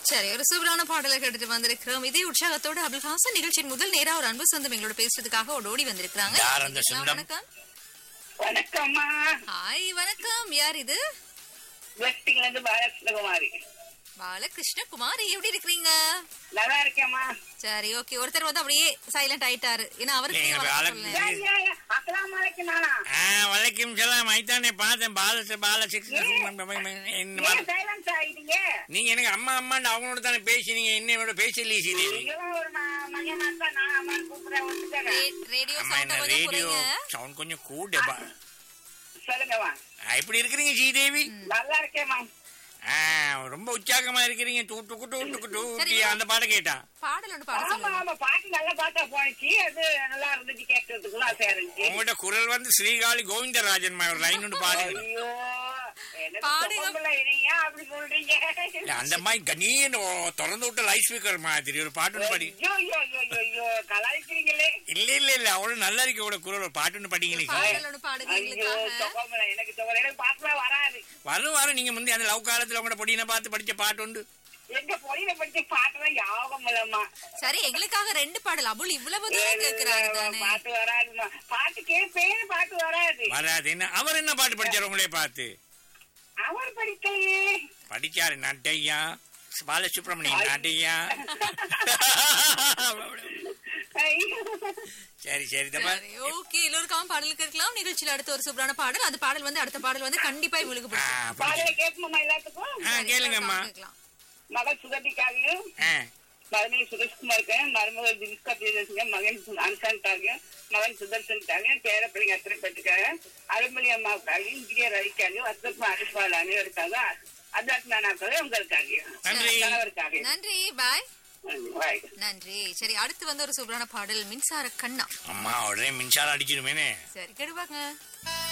சரி ஒரு சூப்பரான பாடலை கேட்டுட்டு வந்திருக்கிறோம் இதே உற்சாகத்தோட அபுல் ஹாசன் நிகழ்ச்சியின் முதல் நேரா ஒரு அன்பு சொந்தம் எங்களோட பேசுறதுக்காக ஒரு ஓடி வந்திருக்காங்க யார் அந்த சொந்தம்? வணக்கம் வணக்கம்மா ஹாய் வணக்கம் யார் இது வெஸ்டிங்ல இருந்து பாலகிருஷ்ணகுமாரி பாலகிருஷ்ண குமார் எப்படி இருக்கிறீங்க நல்லா இருக்கேம்மா சரி ஓகே ஒருத்தர் வந்து அப்படியே சைலண்ட் ஆயிட்டாரு ஏன்னா அவருக்கு ஏங்க, நீங்க வணக்கம் பாலகிருஷ்ண- சொல்லல. ஏய், ஏய், அஸ்ஸலாமு அலைக்கும் நானா ஆ வலைக்கும் சலாம் ஐத்தானே பார்த்தேன் பால பால சிக்ஸ் ஏன் சைலன்ஸ் ஆயிட்டீங்க நீங்க எனக்கு அம்மா அம்மான்னு அவங்களோட தானே பேசினீங்க என்னையோட பேசலையே சீதேவி நீங்களும் ஒரு ம- மகனா தான் நான் அம்மான்னு கூப்பிடுறேன் வந்துட்டேங்க ரே- ரேடியோ அம்மா சவுண்ட என்ன கொஞ்சம் ரேடியோ குறைங்க சவுண்ட் கொஞ்சம் கூடப்பா சொல்லுங்கம்மா எப்படி இருக்கிறீங்க ஸ்ரீதேவி நல்லா இருக்கேம்மா ஆ, ரொம்ப உற்சாகமா இருக்கிறீங்க டூ டுக்கு டூ டுக்கு டூ சரி. அந்த பாட கேட்டா பாடல் ஒன்று பாட ஆமா சொல்லுங்க ஆமா பாட்டு நல்ல பாட்டா போனுச்சு அது நல்லா இருந்துச்சு கேட்கறதுக்குள்ள ஆசையா இருந்துச்சு உங்களோட குரல் வந்து ஸ்ரீகாளி கோவிந்தராஜன் ஒரு லைன் ஒன்று பாடுங்க ஐயோ எனக்கு பாடுங்க. சொப்பம்புல இணையா அப்படி சொல்றீங்க இல்ல, அந்த மாதிரி கணீன்னு திறந்து விட்ட லைட் ஸ்பீக்கர் மாதிரி ஒரு பாட்டு ஒன்று படி ஐயோ ஐயோ ஐயோ ஐயோ, ஐயோ கலாய்க்கிறீங்களே இல்ல இல்ல இல்ல அவ்வளவு நல்லா இருக்கு உங்களோட குரல் ஒரு பாட்டு ஒன்று படிங்களே பாடல் ஒன்று பாடுங்க ஐயோ எங்களுக்காக சொப்பம்புல எனக்கு சொப்பம்புல எனக்கு பாட்டுலாம் வராது வரும் வரும் நீங்க முந்தைய அந்த லவ் காலத்துல உங்களோட பொடியினை பார்த்து படிச்ச பாட்டு உண்டு எங்க பொழில படிச்ச பாட்டுலாம் யாபம் இல்லம்மா சரி எங்களுக்காக ரெண்டு பாடல் அபுல் இவ்வளவு தூரம் கேட்கிறாரு தானே பாட்டு வராதுமா பாட்டு கேட்பேன் பாட்டு வராது வராது என்ன அவர் என்ன பாட்டு படிச்சார் உங்களே பார்த்து அவர் படிக்கலையே படிச்சாரு நட்டையா பாலசுப்ரமணியன் நட்டையா ஐயோ. சரி சரி தப்பா சரி ஓகே எல்லோருக்காகவும் பாடலுக்கு இருக்கலாம் நிகழ்ச்சியில் அடுத்த ஒரு சூப்பரான பாடல் அந்த பாடல் வந்து அடுத்த பாடல் வந்து கண்டிப்பா இவங்களுக்கு ஆ, பிடிக்கும் பிடிச்சு. பாடலை கேட்போமா எல்லாத்துக்கும் ஆ, கேளுங்கம்மா கேட்கலாம். மகள் சுகதிக்காகவும் ஆ, மகனை சுரேஷ்குமாருக்கு மருமகள் தினிஷ்கா பிரியதர்ஷிங்க மகன் அன்சான்காக மகன் சுதர்சனுக்காக பேரப்பிள்ளைங்க அத்தனை பேட்டுக்காக அருள்மொழி அம்மாவுக்காகவும் இன்ஜினியர் ரவிக்காகவும் அத்தப்பா அனுப்பால் அனைவருக்காக அதாத் நானாக்காக உங்களுக்காக நன்றி கணவருக்காக நன்றி பாய் பாய் நன்றி சரி அடுத்து வந்து ஒரு சூப்பரான பாடல் மின்சார கண்ணா அம்மா உடனே மின்சாரம் அடிச்சிருமேனே சரி கெடுவாங்க